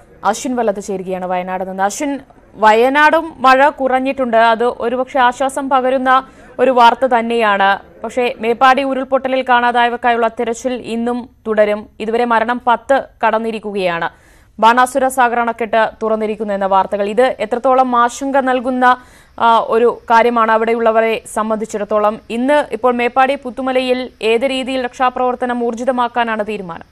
അശ്വിൻ വല്ലത്ത് ചേരുകയാണ് വയനാട് നിന്ന് അശ്വിൻ വയനാടും മഴ കുറഞ്ഞിട്ടുണ്ട് അത് ഒരുപക്ഷെ ആശ്വാസം പകരുന്ന ഒരു വാർത്ത തന്നെയാണ് പക്ഷേ മേപ്പാടി ഉരുൾപൊട്ടലിൽ കാണാതായവർക്കായുള്ള തിരച്ചിൽ ഇന്നും തുടരും ഇതുവരെ മരണം പത്ത് കടന്നിരിക്കുകയാണ് ബാണാസുര സാഗർ അണക്കെട്ട് തുറന്നിരിക്കുന്നു എന്ന വാർത്തകൾ ഇത് എത്രത്തോളം ആശങ്ക നൽകുന്ന ആ, ഒരു കാര്യമാണ് അവിടെയുള്ളവരെ സംബന്ധിച്ചിടത്തോളം ഇന്ന് ഇപ്പോൾ മേപ്പാടി പുത്തുമലയിൽ ഏത് രീതിയിൽ രക്ഷാപ്രവർത്തനം ഊർജിതമാക്കാനാണ് തീരുമാനം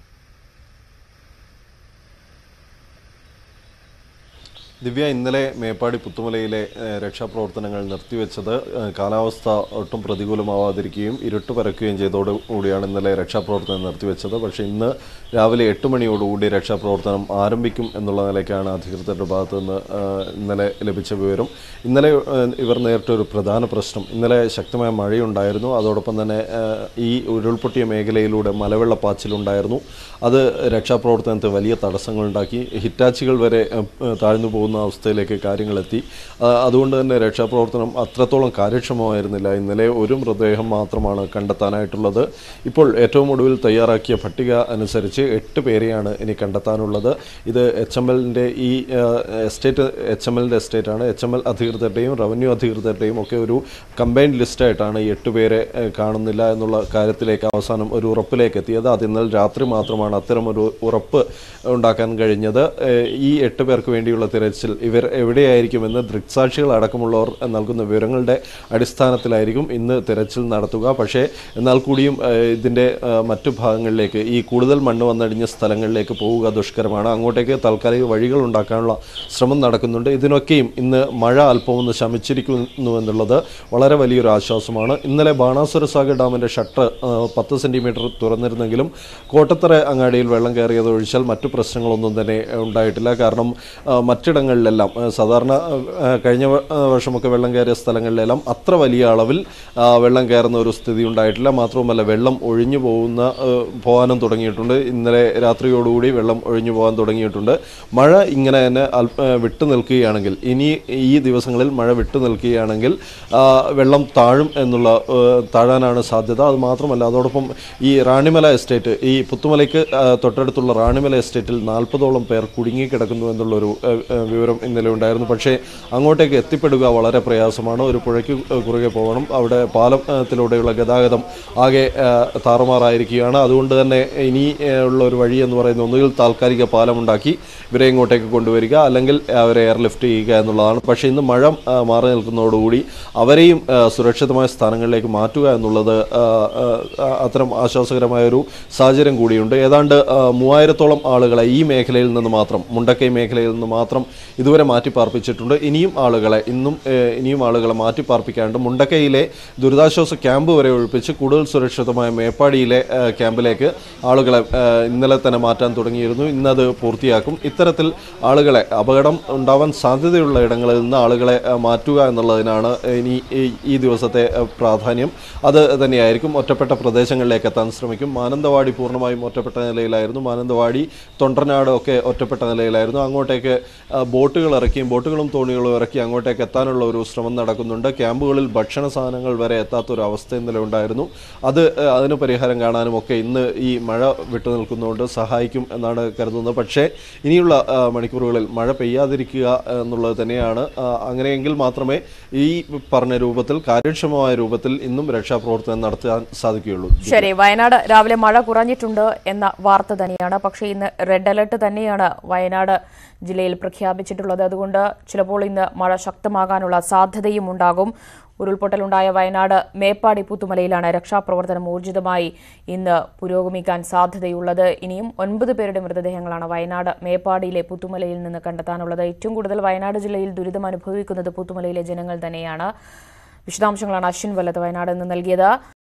ദിവ്യ ഇന്നലെ മേപ്പാടി പുത്തുമലയിലെ ഏഹ്, രക്ഷാപ്രവർത്തനങ്ങൾ നിർത്തിവെച്ചത് ഏഹ്, കാലാവസ്ഥ ഒട്ടും പ്രതികൂലമാവാതിരിക്കുകയും ഇരുട്ട് പരക്കുകയും ചെയ്തതോടുകൂടിയാണ് ഇന്നലെ രക്ഷാപ്രവർത്തനം നിർത്തിവെച്ചത് പക്ഷേ ഇന്ന് രാവിലെ എട്ട് മണിയോടുകൂടി രക്ഷാപ്രവർത്തനം ആരംഭിക്കും എന്നുള്ള നിലയ്ക്കാണ് അധികൃതരുടെ ഭാഗത്തു നിന്ന് ഏഹ്, ഇന്നലെ ലഭിച്ച വിവരം ഇന്നലെ ഏഹ്, ഇവർ നേരിട്ട ഒരു പ്രധാന പ്രശ്നം ഇന്നലെ ശക്തമായ മഴയുണ്ടായിരുന്നു അതോടൊപ്പം തന്നെ ഏഹ്, ഈ ഉരുൾപൊട്ടിയ മേഖലയിലൂടെ മലവെള്ളപ്പാച്ചിലുണ്ടായിരുന്നു അത് രക്ഷാപ്രവർത്തനത്തിന് വലിയ തടസ്സങ്ങളുണ്ടാക്കി ഹിറ്റാച്ചികൾ വരെ ഏഹ്, ഏഹ്, താഴ്ന്നു പോകുന്ന അവസ്ഥയിലേക്ക് കാര്യങ്ങളെത്തി ആ, അതുകൊണ്ട് തന്നെ രക്ഷാപ്രവർത്തനം അത്രത്തോളം കാര്യക്ഷമമായിരുന്നില്ല ഇന്നലെ ഒരു മൃതദേഹം മാത്രമാണ് കണ്ടെത്താനായിട്ടുള്ളത് ഇപ്പോൾ ഏറ്റവും ഒടുവിൽ തയ്യാറാക്കിയ പട്ടിക അനുസരിച്ച് എട്ട് പേരെയാണ് ഇനി കണ്ടെത്താനുള്ളത് ഇത് എച്ച് എം എല്ലിൻ്റെ ഈ ആ, എസ്റ്റേറ്റ് എച്ച് എം എല്ലിൻ്റെ എസ്റ്റേറ്റാണ് എച്ച് എം എൽ അധികൃതരുടെയും റവന്യൂ അധികൃതരുടെയും ഒക്കെ ഒരു കമ്പൈൻഡ് ലിസ്റ്റായിട്ടാണ് ഈ എട്ട് പേരെ ഏ, കാണുന്നില്ല എന്നുള്ള കാര്യത്തിലേക്ക് അവസാനം ഒരു ഉറപ്പിലേക്ക് എത്തിയത് അത് ഇന്നലെ രാത്രി മാത്രമാണ് അത്തരം ഒരു ഉറപ്പ് ഉണ്ടാക്കാൻ കഴിഞ്ഞത് ഏ, ഈ എട്ട് പേർക്ക് വേണ്ടിയുള്ള തിരച്ചിൽ ഇവർ എവിടെയായിരിക്കുമെന്ന് ദൃക്സാക്ഷികൾ അടക്കമുള്ളവർ നൽകുന്ന വിവരങ്ങളുടെ അടിസ്ഥാനത്തിലായിരിക്കും ഇന്ന് തിരച്ചിൽ നടത്തുക പക്ഷേ എന്നാൽ കൂടിയും ഏ, ഇതിൻ്റെ ഏ, മറ്റു ഭാഗങ്ങളിലേക്ക് ഈ കൂടുതൽ മണ്ണ് വന്നടിഞ്ഞ സ്ഥലങ്ങളിലേക്ക് പോവുക ദുഷ്കരമാണ് അങ്ങോട്ടേക്ക് താൽക്കാലിക വഴികൾ ഉണ്ടാക്കാനുള്ള ശ്രമം നടക്കുന്നുണ്ട് ഇതിനൊക്കെയും ഇന്ന് മഴ അല്പമൊന്ന് ശമിച്ചിരിക്കുന്നു എന്നുള്ളത് വളരെ വലിയൊരു ആശ്വാസമാണ് ഇന്നലെ ബാണാസുര സാഗർ ഡാമിൻ്റെ ഷട്ടർ പത്ത് സെൻറ്റിമീറ്റർ തുറന്നിരുന്നെങ്കിലും കോട്ടത്തറ അങ്ങാടിയിൽ വെള്ളം കയറിയത് ഒഴിച്ചാൽ മറ്റു പ്രശ്നങ്ങളൊന്നും തന്നെ ഏഹ്, ഉണ്ടായിട്ടില്ല കാരണം ആ, മറ്റിടങ്ങളിലെല്ലാം ആ, സാധാരണ ആ, കഴിഞ്ഞ വ- ആ, വർഷമൊക്കെ വെള്ളം കയറിയ സ്ഥലങ്ങളിലെല്ലാം അത്ര വലിയ അളവിൽ ആ, വെള്ളം കയറുന്ന ഒരു സ്ഥിതി ഉണ്ടായിട്ടില്ല മാത്രവുമല്ല വെള്ളം ഒഴിഞ്ഞു പോകുന്ന ആ, പോകാനും തുടങ്ങിയിട്ടുണ്ട് ഇന്നലെ രാത്രിയോടുകൂടി വെള്ളം ഒഴിഞ്ഞു പോകാൻ തുടങ്ങിയിട്ടുണ്ട് മഴ ഇങ്ങനെ തന്നെ അല്പ ആ, വിട്ടു നിൽക്കുകയാണെങ്കിൽ ഇനി ഈ ദിവസങ്ങളിൽ മഴ വിട്ടു നിൽക്കുകയാണെങ്കിൽ ആ, വെള്ളം താഴും എന്നുള്ള ആ, താഴാനാണ് സാധ്യത അത് മാത്രമല്ല അതോടൊപ്പം ഈ റാണിമല എസ്റ്റേറ്റ് ഈ പുത്തുമലയ്ക്ക് ആ, തൊട്ടടുത്തുള്ള റാണിമല എസ്റ്റേറ്റിൽ നാൽപ്പതോളം പേർ കുടുങ്ങിക്കിടക്കുന്നു എന്നുള്ളൊരു ആ, ആ, വിവരം ഇന്നലെ ഉണ്ടായിരുന്നു പക്ഷേ അങ്ങോട്ടേക്ക് എത്തിപ്പെടുക വളരെ പ്രയാസമാണ് ഒരു പുഴയ്ക്ക് കുറുകെ പോകണം അവിടെ പാലത്തിലൂടെയുള്ള ഗതാഗതം ആകെ ആ, താറുമാറായിരിക്കുകയാണ് അതുകൊണ്ട് തന്നെ ഇനി ആ, ഉള്ള ഒരു വഴി എന്ന് പറയുന്നത് ഒന്നുകിൽ താൽക്കാലിക പാലമുണ്ടാക്കി ഇവരെ ഇങ്ങോട്ടേക്ക് കൊണ്ടുവരിക അല്ലെങ്കിൽ അവരെ എയർലിഫ്റ്റ് ചെയ്യുക എന്നുള്ളതാണ് പക്ഷേ ഇന്ന് മഴ ആ, മാറി നിൽക്കുന്നതോടുകൂടി അവരെയും ആ, സുരക്ഷിതമായ സ്ഥാനങ്ങളിലേക്ക് മാറ്റുക എന്നുള്ളത് ആ, ആ, ആ, അത്തരം ആശ്വാസകരമായ ഒരു സാഹചര്യം കൂടിയുണ്ട് ഏതാണ്ട് ആ, മൂവായിരത്തോളം ആളുകളെ ഈ മേഖലയിൽ നിന്ന് മാത്രം മുണ്ടക്കൈ മേഖലയിൽ നിന്ന് മാത്രം ഇതുവരെ മാറ്റി പാർപ്പിച്ചിട്ടുണ്ട് ഇനിയും ആളുകളെ ഇന്നും ഏഹ്, ഇനിയും ആളുകളെ മാറ്റി പാർപ്പിക്കാനുണ്ട് മുണ്ടക്കൈയിലെ ദുരിതാശ്വാസ ക്യാമ്പ് വരെ ഒഴിപ്പിച്ച് കൂടുതൽ സുരക്ഷിതമായ മേപ്പാടിയിലെ ഏഹ്, ക്യാമ്പിലേക്ക് ആളുകളെ ഏഹ്, ഇന്നലെ തന്നെ മാറ്റാൻ തുടങ്ങിയിരുന്നു ഇന്നത് പൂർത്തിയാക്കും ഇത്തരത്തിൽ ആളുകളെ അപകടം ഉണ്ടാവാൻ സാധ്യതയുള്ള ഇടങ്ങളിൽ നിന്ന് ആളുകളെ ഏഹ്, മാറ്റുക എന്നുള്ളതിനാണ് ഇനി ഈ- ഈ ദിവസത്തെ ഏഹ്, പ്രാധാന്യം അത് തന്നെയായിരിക്കും ഒറ്റപ്പെട്ട പ്രദേശങ്ങളിലേക്ക് എത്താൻ ശ്രമിക്കും മാനന്തവാടി പൂർണ്ണമായും ഒറ്റപ്പെട്ട നിലയിലായിരുന്നു മാനന്തവാടി തൊണ്ടർനാട് ഒക്കെ ഒറ്റപ്പെട്ട നിലയിലായിരുന്നു അങ്ങോട്ടേക്ക് ആ, ബോട്ടുകൾ ഇറക്കിയും ബോട്ടുകളും തോണികളും ഇറക്കി അങ്ങോട്ടേക്ക് എത്താനുള്ള ഒരു ശ്രമം നടക്കുന്നുണ്ട് ക്യാമ്പുകളിൽ ഭക്ഷണ സാധനങ്ങൾ വരെ എത്താത്ത ഒരു അവസ്ഥ ഇന്നലെ ഉണ്ടായിരുന്നു അത് ആ, അതിന് പരിഹാരം കാണാനും ഒക്കെ ഇന്ന് ഈ മഴ വിട്ടു നിൽക്കുന്നതുകൊണ്ട് സഹായിക്കും എന്നാണ് കരുതുന്നത് പക്ഷേ ഇനിയുള്ള ആ, മണിക്കൂറുകളിൽ മഴ പെയ്യാതിരിക്കുക എന്നുള്ളത് തന്നെയാണ് ആ, അങ്ങനെയെങ്കിൽ മാത്രമേ ഈ പറഞ്ഞ രൂപത്തിൽ കാര്യക്ഷമമായ രൂപത്തിൽ ഇന്നും രക്ഷാപ്രവർത്തനം നടത്താൻ സാധിക്കുകയുള്ളൂ ശരി വയനാട് രാവിലെ മഴ കുറഞ്ഞിട്ടുണ്ട് എന്ന വാർത്ത തന്നെയാണ് പക്ഷേ ഇന്ന് റെഡ് അലർട്ട് തന്നെയാണ് വയനാട് ജില്ലയിൽ പ്രഖ്യാപിച്ചിട്ടുള്ളത് അതുകൊണ്ട് ചിലപ്പോൾ ഇന്ന് മഴ ശക്തമാകാനുള്ള സാധ്യതയും ഉണ്ടാകും ഉരുൾപൊട്ടലുണ്ടായ വയനാട് മേപ്പാടി പുത്തുമലയിലാണ് രക്ഷാപ്രവർത്തനം ഊർജിതമായി ഇന്ന് പുരോഗമിക്കാൻ സാധ്യതയുള്ളത് ഇനിയും ഒൻപത് പേരുടെ മൃതദേഹങ്ങളാണ് വയനാട് മേപ്പാടിയിലെ പുത്തുമലയിൽ നിന്ന് കണ്ടെത്താനുള്ളത് ഏറ്റവും കൂടുതൽ വയനാട് ജില്ലയിൽ ദുരിതം അനുഭവിക്കുന്നത് പുത്തുമലയിലെ ജനങ്ങൾ തന്നെയാണ് വിശദാംശങ്ങളാണ് അശ്വിൻ വല്ലത്ത് വയനാട് നിന്ന് നൽകിയത്